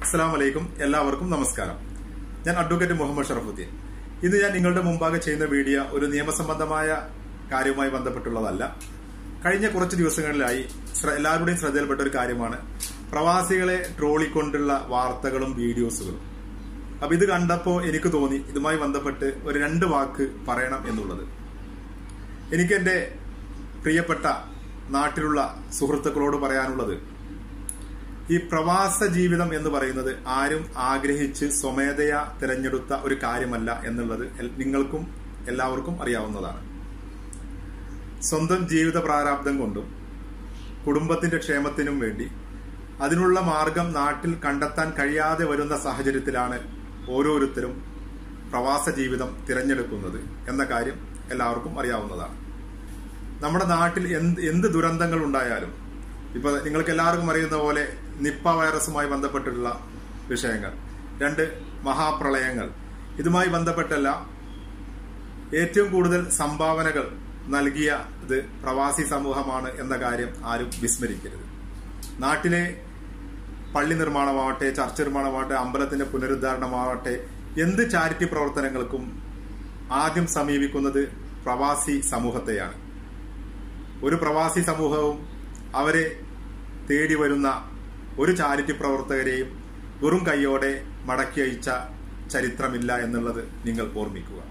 അസ്സാം വലൈക്കും എല്ലാവർക്കും നമസ്കാരം ഞാൻ അഡ്വക്കേറ്റ് മുഹമ്മദ് ഷറഫുദ്ദീൻ ഇന്ന് ഞാൻ നിങ്ങളുടെ മുമ്പാകെ ചെയ്യുന്ന വീഡിയോ ഒരു നിയമസംബന്ധമായ കാര്യവുമായി ബന്ധപ്പെട്ടുള്ളതല്ല കഴിഞ്ഞ കുറച്ച് ദിവസങ്ങളിലായി ശ്ര- എല്ലാവരുടെയും ശ്രദ്ധയിൽപ്പെട്ട ഒരു കാര്യമാണ് പ്രവാസികളെ ട്രോളിക്കൊണ്ടുള്ള വാർത്തകളും വീഡിയോസുകളും അപ്പൊ ഇത് കണ്ടപ്പോൾ എനിക്ക് തോന്നി ഇതുമായി ബന്ധപ്പെട്ട് ഒരു രണ്ട് വാക്ക് പറയണം എന്നുള്ളത് എനിക്ക് എന്റെ പ്രിയപ്പെട്ട നാട്ടിലുള്ള സുഹൃത്തുക്കളോട് പറയാനുള്ളത് ഈ പ്രവാസ ജീവിതം എന്ന് പറയുന്നത് ആരും ആഗ്രഹിച്ച് സ്വമേധയാ തിരഞ്ഞെടുത്ത ഒരു കാര്യമല്ല എന്നുള്ളത് എൽ- നിങ്ങൾക്കും എല്ലാവർക്കും അറിയാവുന്നതാണ് സ്വന്തം ജീവിത പ്രാരാബ്ദം കൊണ്ടും കുടുംബത്തിന്റെ ക്ഷേമത്തിനും വേണ്ടി അതിനുള്ള മാർഗം നാട്ടിൽ കണ്ടെത്താൻ കഴിയാതെ വരുന്ന സാഹചര്യത്തിലാണ് ഓരോരുത്തരും പ്രവാസ ജീവിതം തിരഞ്ഞെടുക്കുന്നത് എന്ന കാര്യം എല്ലാവർക്കും അറിയാവുന്നതാണ് നമ്മുടെ നാട്ടിൽ എന്ത് എന്ത് ദുരന്തങ്ങൾ ഉണ്ടായാലും ഇപ്പൊ നിങ്ങൾക്ക് എല്ലാവർക്കും അറിയുന്ന പോലെ നിപ്പ വൈറസുമായി ബന്ധപ്പെട്ടിട്ടുള്ള വിഷയങ്ങൾ രണ്ട് മഹാപ്രളയങ്ങൾ ഇതുമായി ബന്ധപ്പെട്ടെല്ലാം ഏറ്റവും കൂടുതൽ സംഭാവനകൾ നൽകിയത് പ്രവാസി സമൂഹമാണ് എന്ന കാര്യം ആരും വിസ്മരിക്കരുത് നാട്ടിലെ പള്ളി നിർമ്മാണമാവട്ടെ ചർച്ച് നിർമ്മാണമാവട്ടെ അമ്പലത്തിന്റെ പുനരുദ്ധാരണമാവട്ടെ എന്ത് ചാരിറ്റി പ്രവർത്തനങ്ങൾക്കും ആദ്യം സമീപിക്കുന്നത് പ്രവാസി സമൂഹത്തെയാണ് ഒരു പ്രവാസി സമൂഹവും അവരെ തേടി വരുന്ന ഒരു ചാരിറ്റി പ്രവർത്തകരെയും വെറും കൈയോടെ മടക്കി അയച്ച ചരിത്രമില്ല എന്നുള്ളത് നിങ്ങൾ ഓർമ്മിക്കുക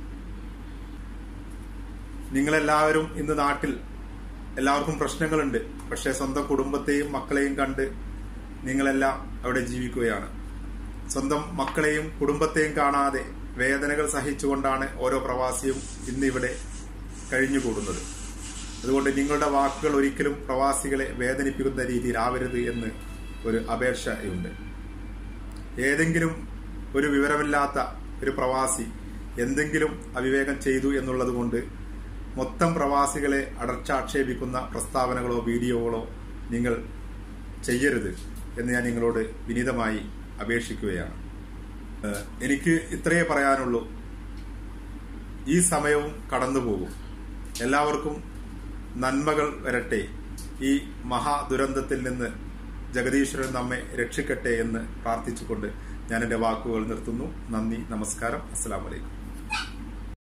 നിങ്ങളെല്ലാവരും ഇന്ന് നാട്ടിൽ എല്ലാവർക്കും പ്രശ്നങ്ങളുണ്ട് പക്ഷെ സ്വന്തം കുടുംബത്തെയും മക്കളെയും കണ്ട് നിങ്ങളെല്ലാം അവിടെ ജീവിക്കുകയാണ് സ്വന്തം മക്കളെയും കുടുംബത്തെയും കാണാതെ വേദനകൾ സഹിച്ചുകൊണ്ടാണ് ഓരോ പ്രവാസിയും ഇന്നിവിടെ കഴിഞ്ഞുകൂടുന്നത് അതുകൊണ്ട് നിങ്ങളുടെ വാക്കുകൾ ഒരിക്കലും പ്രവാസികളെ വേദനിപ്പിക്കുന്ന രീതിയിലാവരുത് എന്ന് ഒരു അപേക്ഷയുണ്ട് ഏതെങ്കിലും ഒരു വിവരമില്ലാത്ത ഒരു പ്രവാസി എന്തെങ്കിലും അവിവേകം ചെയ്തു എന്നുള്ളത് കൊണ്ട് മൊത്തം പ്രവാസികളെ അടച്ചാക്ഷേപിക്കുന്ന പ്രസ്താവനകളോ വീഡിയോകളോ നിങ്ങൾ ചെയ്യരുത് എന്ന് ഞാൻ നിങ്ങളോട് വിനീതമായി അപേക്ഷിക്കുകയാണ് ഏഹ് എനിക്ക് ഇത്രയേ പറയാനുള്ളൂ ഈ സമയവും കടന്നുപോകും എല്ലാവർക്കും നന്മകൾ വരട്ടെ ഈ മഹാദുരന്തത്തിൽ നിന്ന് ജഗദീശ്വരൻ നമ്മെ രക്ഷിക്കട്ടെ എന്ന് പ്രാർത്ഥിച്ചുകൊണ്ട് ഞാൻ എന്റെ വാക്കുകൾ നിർത്തുന്നു നന്ദി നമസ്കാരം അസ്സലാമലൈക്കും